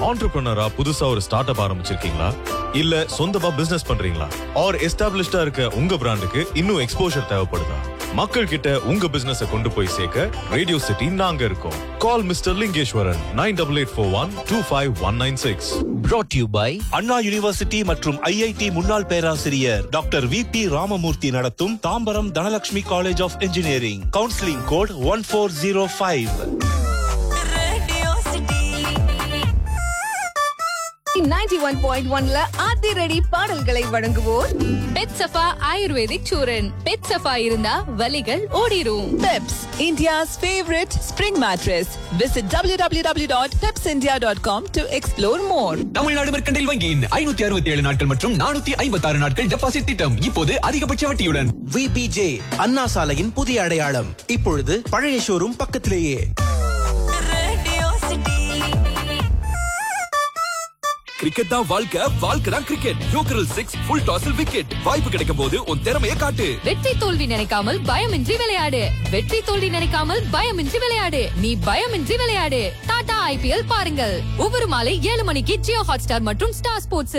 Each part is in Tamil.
ஆண்டர்பிரினரா புதுசா ஒரு ஸ்டார்ட் அப் ஆரம்பிச்சிருக்கீங்களா இல்ல சொந்தமா பிசினஸ் பண்றீங்களா ஆர் எஸ்டாப்லிஷ்டா இருக்க உங்க பிராண்டுக்கு இன்னும் எக்ஸ்போஷர் தேவைப்படுதா மக்கள் கிட்ட உங்க பிசினஸ் கொண்டு போய் சேர்க்க ரேடியோ சிட்டி நாங்க இருக்கோம் call mister Lingeswaran nine double eight four one two five one nine six brought to you by Anna university மற்றும் ஐஐடி முன்னாள் பேராசிரியர் டாக்டர் வி பி ராமமூர்த்தி நடத்தும் Tambaram Dhanalakshmi college of engineering counselling code one four zero five ninety one point ஒன்ல அதிரடி பாடல்களை வழங்குவோர் பெட் சஃபா ஆயுர்வேதிக் சூரன் பெட் சஃபா இருந்தா வலிகள் ஓடிரும் Peps, India's favorite spring mattress. Visit www.pepsindia.com to explore more. Tamil Nadu mercantile வங்கியின் ஐநூத்தி அறுபத்தி ஏழு நாட்கள் மற்றும் நானூத்தி ஐம்பத்தி ஆறு நாட்கள் டெபாசிட் திட்டம் இப்போது அதிகபட்ச வட்டியுடன் விபிஜே அண்ணா சாலையின் புதிய அடையாளம் இப்பொழுது பழைய ஷோரூம் பக்கத்திலேயே கிரிக்கெட் தான் வாழ்க்கை வாழ்க்கை தான் கிரிக்கெட் யோக்கரல் சிக்ஸ் ஃபுல் டாஸில் விக்கெட் வாய்ப்பு கிடைக்கும் போது உன் திறமையை காட்டு வெற்றி தோல்வி நினைக்காமல் பயமின்றி விளையாடு வெற்றி தோல்வி நினைக்காமல் பயமின்றி விளையாடு நீ பயமின்றி விளையாடு டாடா ஐபிஎல் பாருங்கள் ஒவ்வொரு மாலை ஏழு மணிக்கு ஜியோ ஹாட்ஸ்டார் மற்றும் ஸ்டார் ஸ்போர்ட்ஸ்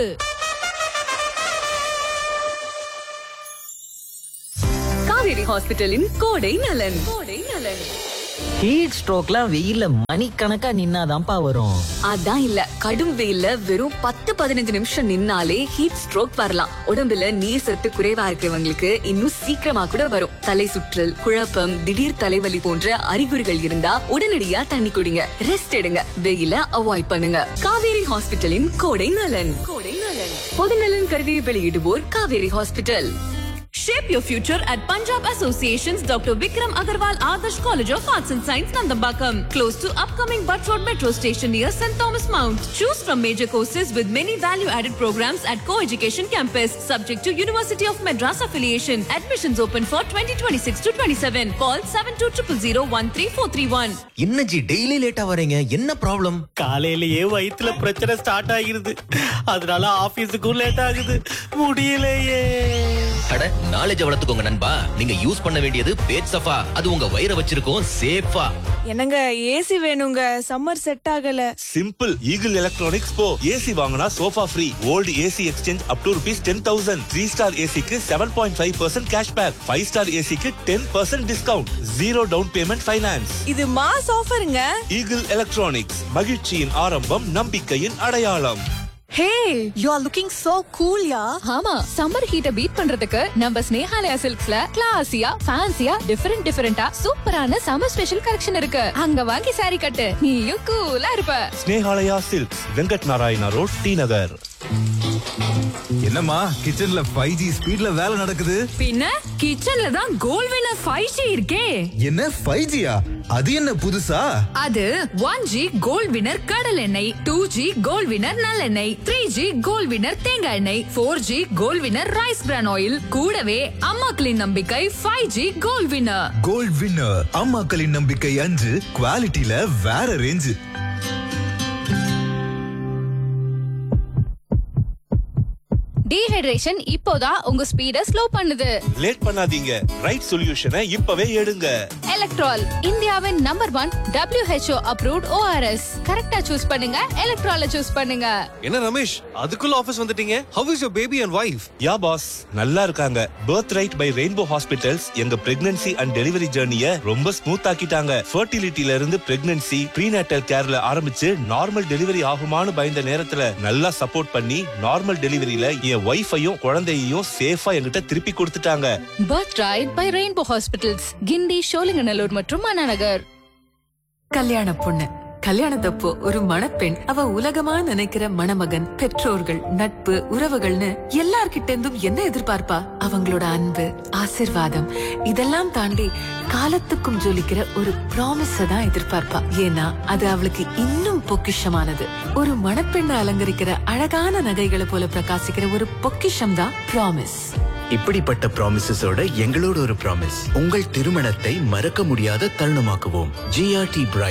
காவேரி ஹாஸ்பிட்டலின் கோடை நலன் கோடை நலன் ஹீட் ஸ்ட்ரோக்லாம் வெயில்ல மணிக்கணக்கா நின்னாதான்ப்பா வரும் அதான் இல்ல கடும் வெயில்ல வெறும் பத்து பதினஞ்சு நிமிஷம் நின்னாலே ஹீட் ஸ்ட்ரோக் வரலாம் உடம்புல நீர் சத்து குறைவா இருக்கிறவங்களுக்கு இன்னும் சீக்கிரமா கூட வரும் தலை சுற்றல் குழப்பம் திடீர் தலைவலி போன்ற அறிகுறிகள் இருந்தா உடனடியா தண்ணி குடிங்க ரெஸ்ட் எடுங்க வெயில அவாய்ட் பண்ணுங்க காவேரி ஹாஸ்பிட்டலின் கோடை நலன் கோடை நலன் பொதுநலன் கருதி வெளியிடுவோர் Kaveri hospital Shape your future at Punjab Association's Dr. Vikram Agarwal Adarsh College of Arts and Science, Nandambakam, close to upcoming Butt Road Metro Station near St. Thomas Mount. Choose from major courses with many value-added programs at Co-Education Campus, subject to University of Madras affiliation. Admissions open for 2026 to 27. Call 7200 என்ன ஜி டெய்லி லேட்டா வரீங்க என்ன ப்ராப்ளம் காலையிலேயே வயித்துல பிரச்சனை ஸ்டார்ட் ஆகிருது அதனால ஆபீஸுக்கும் லேட் ஆகுது முடியலையே அட நாலேஜ் வளர்த்துக்கோங்க நண்பா நீங்க யூஸ் பண்ண வேண்டியது பேட் சஃபா அது உங்க வயிறை வச்சிருக்கோம் சேஃபா என்னங்க ஏசி வேணுங்க சம்மர் செட் ஆகல சிம்பிள் ஈகிள் எலக்ட்ரானிக்ஸ் போ ஏசி வாங்கினா sofa free old AC exchange up to rupees ten thousand three star ஏசிக்கு seven point five percent cash back five star ஏசிக்கு ten percent discount zero down payment finance இது மாஸ் ஆஃபருங்க ஈகிள் எலக்ட்ரானிக்ஸ் மகிழ்ச்சியின் ஆரம்பம் நம்பிக்கையின் அடையாளம் hey you are looking so cool yeah ஆமா சம்மர் ஹீட்ட பீட் பண்றதுக்கு நம்ம ஸ்னேஹாலயா சில்க்ஸ்ல கிளாசியா ஃபேன்சியா டிஃபரெண்ட் டிஃபரெண்டா சூப்பரான சம்மர் ஸ்பெஷல் கலெக்ஷன் இருக்கு அங்க வாங்கி சாரி கட்டு நீயும் கூலா இருப்ப ஸ்னேஹாலயா சில்க்ஸ் வெங்கட் நாராயணா ரோட் டி நகர் என்னம்மா கிச்சன்ல ஃபைவ் ஜி ஸ்பீட்ல வேலை நடக்குது பின்ன கிச்சன்ல தான் கோல் வினர் 5G இருக்கே என்ன ஃபைவ் ஜியா அது என்ன புதுசா அது ஒன் ஜி கோல்ட் வினர் கடல் எண்ணெய் டூ ஜி கோல்ட் வினர் நல்லெண்ணெய் த்ரீ ஜி கோல்ட் வினர் தேங்காய் எண்ணெய் four G gold winner rice bran oil கூடவே அம்மாக்களின் நம்பிக்கை five G gold winner gold winner அம்மாக்களின் நம்பிக்கை அஞ்சு குவாலிட்டியில வேற ரேஞ்சு டீஹைட்ரேஷன் இப்போதான் உங்க ஸ்பீட ஸ்லோ பண்ணுது லேட் பண்ணாதீங்க ரைட் சொல்யூஷனை இப்பவே எடுங்க எலக்ட்ரால் இந்தியாவின் number one WHO approved ORS கரெக்டா சூஸ் பண்ணுங்க எலக்ட்ரால சூஸ் பண்ணுங்க என்ன ரமேஷ் அதுக்குள்ள ஆபீஸ் வந்துட்டீங்க how is your baby and wife ya boss நல்லா இருக்காங்க birth right by rainbow hospitals எங்க பிரெக்னன்சி அண்ட் டெலிவரி ஜேர்னிய ரொம்ப ஸ்மூத் ஆக்கிட்டாங்க ஃபர்டிலிட்டில இருந்து பிரெக்னன்சி ப்ரீநேட்டல் கேர்ல ஆரம்பிச்சு நார்மல் டெலிவரி ஆகுமான்னு பயந்த நேரத்துல நல்லா சப்போர்ட் பண்ணி நார்மல் டெலிவரியில என் ஒய்ஃபையும் குழந்தையையும் சேஃபா என்கிட்ட திருப்பி கொடுத்துட்டாங்க birth right by rainbow hospitals Guindy Sholinganallur மற்றும் அண்ணா நகர் கல்யாண பொண்ணு கல்யாணத்தப்போ ஒரு மணப்பெண் அவ உலகமா நினைக்கிற மணமகன் பெற்றோர்கள் நட்பு உறவுகள்னு எல்லார்கிட்ட இருந்தும் என்ன எதிர்பார்ப்பா அவங்களோட அன்பு ஆசிர்வாதம் இதெல்லாம் தாண்டி காலத்துக்கும் ஜொலிக்கிற ஒரு ப்ராமிஸ தான் எதிர்பார்ப்பா ஏன்னா அது அவளுக்கு இன்னும் பொக்கிஷமானது ஒரு மணப்பெண்ணை அலங்கரிக்கிற அழகான நகைகளை போல பிரகாசிக்கிற ஒரு பொக்கிஷம் தான் ப்ராமிஸ் இப்படிப்பட்ட ப்ராமிசஸோட எங்களோட ஒரு ப்ராமிஸ் உங்கள் திருமணத்தை மறக்க முடியாத தருணமாக்குவோம் GRT brides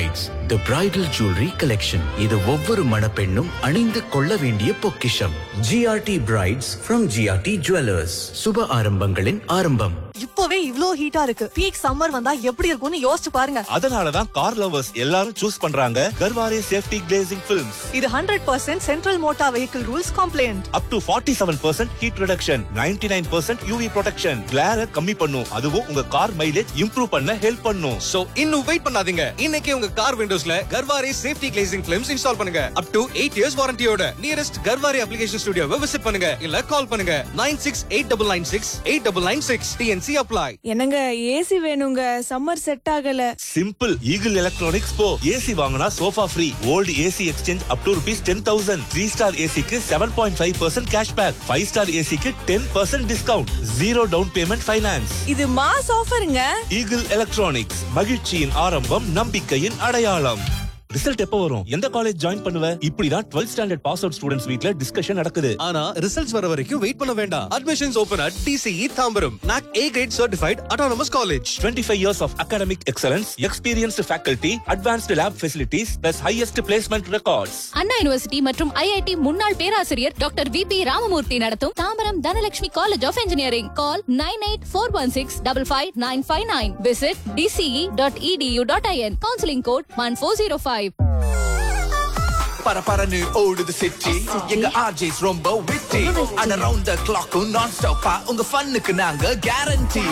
the bridal jewellery collection இது ஒவ்வொரு மணப்பெண்ணும் அணிந்து கொள்ள வேண்டிய பொக்கிஷம் GRT brides from GRT jewellers சுப ஆரம்பங்களின் ஆரம்பம் இப்பவே இவ்ளோ ஹீட்டா இருக்கு பீக் சம்மர் வந்தா எப்படி இருக்கும்னு யோசிச்சு பாருங்க அதனாலதான் கார் லவர்ஸ் எல்லாரும் சூஸ் பண்றாங்க கர்வாரே சேஃப்டி கிளேசிங் பிலிம்ஸ் இது hundred percent central motor vehicle rules compliant up to forty seven percent heat reduction ninety nine percent UV protection கிளார கம்மி பண்ணும் அதுவும் உங்க கார் மைலேஜ் இம்ப்ரூவ் பண்ண ஹெல்ப் பண்ணும் சோ இன்னும் வெயிட் பண்ணாதீங்க இன்னைக்கே உங்க கார் விண்டோஸ்ல Garware safety glazing films install பண்ணுங்க அப் டு எயிட் இயர்ஸ் வாரண்டியோட நியரஸ்ட் கர்வாரே அப்ளிகேஷன் ஸ்டுடியோவை விசிட் பண்ணுங்க இல்ல கால் பண்ணுங்க nine six eight double nine six eight double nine six TNC apply என்னங்க ஏசி வேணுங்க சம்மர் செட் ஆகல சிம்பிள் ஈகிள் எலக்ட்ரானிக்ஸ் போ ஏசி வாங்கினா sofa free old AC exchange up to rupees ten thousand three star ஏசிக்கு seven point five percent cash back five star ஏசிக்கு ten percent discount zero down payment finance இது மாஸ் ஆஃபருங்க ஈகிள் எலக்ட்ரானிக்ஸ் மகிழ்ச்சியின் ஆரம்பம் நம்பிக்கையின் அடையாளம் ரிசல்ட் எப்போ வரும் எந்த காலேஜ் ஜாயின் பண்ணுவ இப்படிதான் 12th standard pass out students வீட்ல டிஸ்கஷன் நடக்குது ஆனா ரிசல்ட்ஸ் வர வரைக்கும் வெயிட் பண்ண வேண்டாம் admissions open at TCE Tambaram NAAC A grade certified autonomous college 25 years of academic excellence, experienced faculty, advanced lab facilities, plus highest placement records. Anna university மற்றும் ஐஐடி முன்னாள் பேராசிரியர் டாக்டர் வி பி ராமமூர்த்தி நடத்தும் Tambaram Dhanalakshmi college of engineering call nine eight four one six double five nine five nine visit TCE dot EDU dot IN counselling code one four zero five பரபரன்னு ஓடுது சிட்டி எங்க ஆர்ஜேஸ் ரொம்ப witty and around the clock non ஸ்டாப்பா உங்க ஃபன்னுக்கு நாங்க கேரண்டி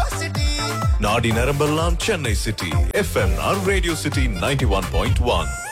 நாடி நரம்பெல்லாம் சென்னை சிட்டி எஃப்எம்ஆர் radio city ninety one point one